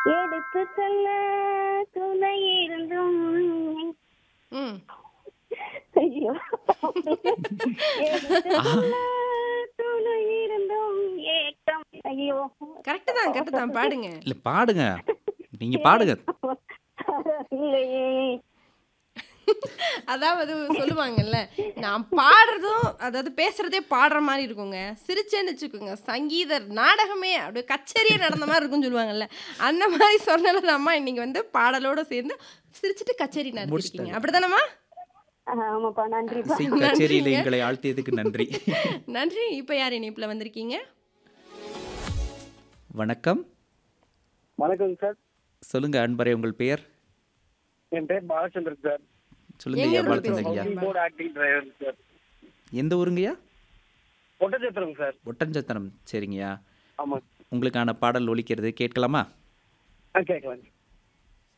எடுத்து சொல்ல துணை இருந்தும் ம் ஐயோ எடுத்து சொல்ல துணை இருந்தும் ஏக்கம் ஐயோ கரெக்டு தான் கரெக்டு தான் பாடுங்க இல்ல பாடுங்க நீங்க பாடுங்க இல்லையே அதாவது சொல்லுவாங்கல்ல நான் பாடுறதும் அதாவது பேசுறதே பாடுற மாதிரி இருக்குங்க சிரிச்சேன்னு வச்சுக்கோங்க சங்கீத நாடகமே அப்படியே கச்சேரியே நடந்த மாதிரி இருக்கும்னு சொல்லுவாங்கல்ல அந்த மாதிரி சொன்னல அம்மா இன்னைக்கு வந்து பாடலோட சேர்ந்து சிரிச்சிட்டு கச்சேரி நடத்திருக்கீங்க அப்படிதானம்மா ஆமாப்பா நன்றிப்பா இசை கச்சேரியில எங்களை ஆழ்த்தியதுக்கு நன்றி நன்றி இப்போ யார் இணைப்பில் வந்திருக்கீங்க வணக்கம் வணக்கம் சார் சொல்லுங்க அன்பரே உங்கள் பெயர் என் பேர் பாலச்சந்திரன் சார் சொல்லுங்க எங்க ஐயா இருந்து பாலச்சந்திரன் ஐயா பேசுறீங்க? போர்டு ஆக்டிங் டிரைவர் சார் எந்த ஊருங்கய்யா ஒட்டச்சத்திரம் சார் ஒட்டஞ்சத்திரம் சரிங்கய்யா ஆமாம் உங்களுக்கான பாடல் ஒலிக்கிறது கேட்கலாமா ஆ கேட்கலாம்